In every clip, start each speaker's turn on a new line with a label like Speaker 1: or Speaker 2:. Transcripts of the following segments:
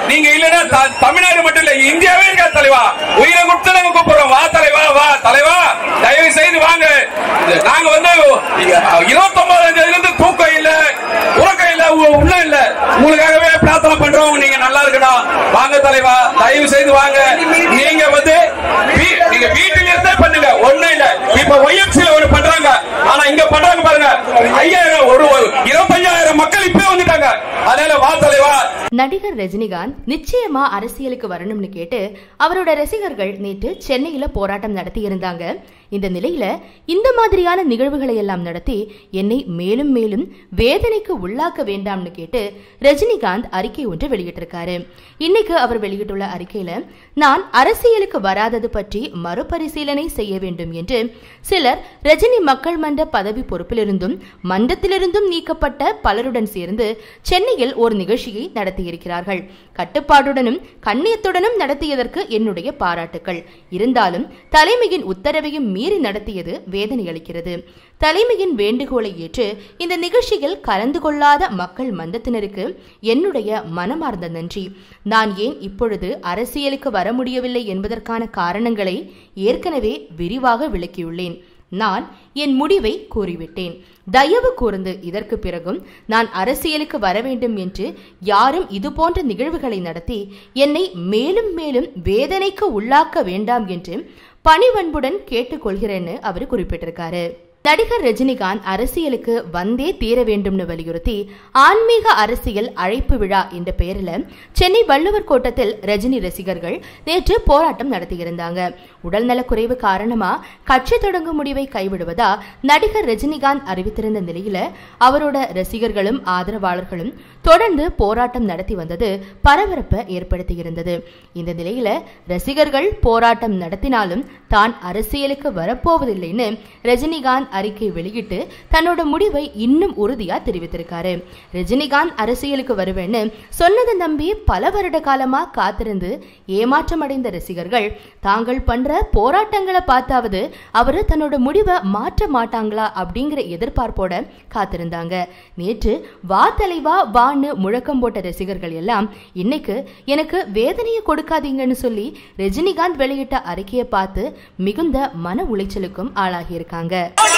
Speaker 1: நீங்க இல்லைன்னா த- தமிழ்நாடு மட்டும் இல்ல இந்தியாவே இருக்கா தலைவா உயிரை கொடுத்து நாங்க கூப்பிடுறோம் வா தலைவா வா தலைவா தயவு செய்து வாங்க நாங்க வந்து இருபத்தி ஒன்பதாம் தேதியில இருந்து தூக்கம் இல்ல உறக்கம் இல்ல உ- ஒண்ணும் இல்ல உங்களுக்காகவே பிரார்த்தனை பண்றோம் நீங்க நல்லா இருக்கணும் வாங்க தலைவா தயவு செய்து வாங்க நீங்க வந்து வீ- நீங்க வீட்டில இருந்தே பண்ணுங்க ஒண்ணும் இல்ல இப்ப ஒய்எம்சில ஒண்ணு பண்றாங்க ஆனா இங்க பண்றாங்க பாருங்க ஐயாயிரம் ஒரு ஒரு இருபத்தஞ்சாயிரம் மக்கள் இப்பவே வந்துட்டாங்க அதனால வா தலைவா
Speaker 2: நடிகர் ரஜினிகாந்த் நிச்சயமா அரசியலுக்கு வரணும்னு கேட்டு அவரோட ரசிகர்கள் நேற்று சென்னையில போராட்டம் நடத்தி இருந்தாங்க இந்த நிலையில இந்த மாதிரியான நிகழ்வுகளை எல்லாம் நடத்தி என்னை மேலும் மேலும் வேதனைக்கு உள்ளாக்க வேண்டாம்னு கேட்டு ரஜினிகாந்த் அறிக்கை ஒன்று வெளியிட்டிருக்காரு இன்னைக்கு அவர் வெளியிட்டுள்ள அறிக்கையில நான் அரசியலுக்கு வராதது பற்றி மறுபரிசீலனை செய்ய வேண்டும் என்று சிலர் ரஜினி மக்கள் மன்ற பதவி பொறுப்பிலிருந்தும் மன்றத்திலிருந்தும் நீக்கப்பட்ட பலருடன் சேர்ந்து சென்னையில் ஒரு நிகழ்ச்சியை நடத்தியிருக்கிறார்கள் கட்டுப்பாடுடனும் கண்ணியத்துடனும் நடத்தியதற்கு என்னுடைய பாராட்டுக்கள் இருந்தாலும் தலைமையின் உத்தரவையும் மீறி நடத்தியது வேதனை அளிக்கிறது தலைமையின் வேண்டுகோளை ஏற்று இந்த நிகழ்ச்சியில் கலந்து கொள்ளாத மக்கள் மன்றத்தினருக்கு என்னுடைய மனமார்ந்த நன்றி நான் ஏன் இப்பொழுது அரசியலுக்கு வர முடியவில்லை என்பதற்கான காரணங்களை ஏற்கனவே விரிவாக விளக்கியுள்ளேன் நான் என் முடிவை கூறிவிட்டேன் தயவு கூர்ந்து இதற்கு பிறகும் நான் அரசியலுக்கு வர வேண்டும் என்று யாரும் இதுபோன்ற நிகழ்வுகளை நடத்தி என்னை மேலும் மேலும் வேதனைக்கு உள்ளாக்க வேண்டாம் என்று பணிவன்புடன் கேட்டுக்கொள்கிறேன்னு அவர் குறிப்பிட்டிருக்காரு நடிகர் ரஜினிகாந்த் அரசியலுக்கு வந்தே தீர வேண்டும்னு வலியுறுத்தி ஆன்மீக அரசியல் அழைப்பு விழா என்ற பெயரில் சென்னை வள்ளுவர் கோட்டத்தில் ரஜினி ரசிகர்கள் நேற்று போராட்டம் நடத்தியிருந்தாங்க உடல்நலக் குறைவு காரணமா கட்சி தொடங்கும் முடிவை கைவிடுவதா நடிகர் ரஜினிகாந்த் அறிவித்திருந்த நிலையில அவரோட ரசிகர்களும் ஆதரவாளர்களும் தொடர்ந்து போராட்டம் நடத்தி வந்தது பரபரப்பை ஏற்படுத்தியிருந்தது இந்த நிலையில ரசிகர்கள் போராட்டம் நடத்தினாலும் தான் அரசியலுக்கு வரப்போவதில்லைன்னு ரஜினிகாந்த் அறிக்கை வெளியிட்டு தன்னோட முடிவை இன்னும் உறுதியா தெரிவித்திருக்காரு ரஜினிகாந்த் அரசியலுக்கு வருவேன்னு சொன்னதை நம்பி பல வருட காலமா காத்திருந்து ஏமாற்றம் அடைந்த ரசிகர்கள் தாங்கள் பண்ற போராட்டங்களை பார்த்தாவது அவரு தன்னோட முடிவை மாற்ற மாட்டாங்களா அப்படிங்கிற எதிர்பார்ப்போட காத்திருந்தாங்க நேற்று வா தலைவா வான்னு முழக்கம் போட்ட ரசிகர்கள் எல்லாம் இன்னைக்கு எனக்கு வேதனையை கொடுக்காதீங்கன்னு சொல்லி ரஜினிகாந்த் வெளியிட்ட அறிக்கையை பார்த்து மிகுந்த மன உளைச்சலுக்கும் ஆளாகியிருக்காங்க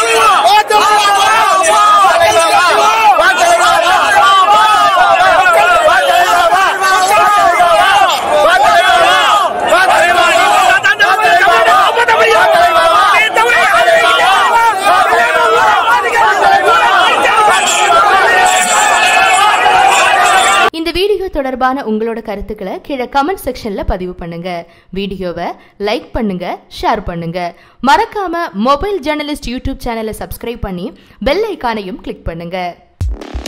Speaker 2: இந்த வீடியோ தொடர்பான உங்களோட கருத்துக்களை கீழே கமெண்ட் செக்ஷன்ல பதிவு பண்ணுங்க வீடியோவை லைக் பண்ணுங்க ஷேர் பண்ணுங்க மறக்காம மொபைல் ஜேர்னலிஸ்ட் யூடியூப் சேனலை சப்ஸ்கிரைப் பண்ணி பெல் ஐகானையும் கிளிக் பண்ணுங்க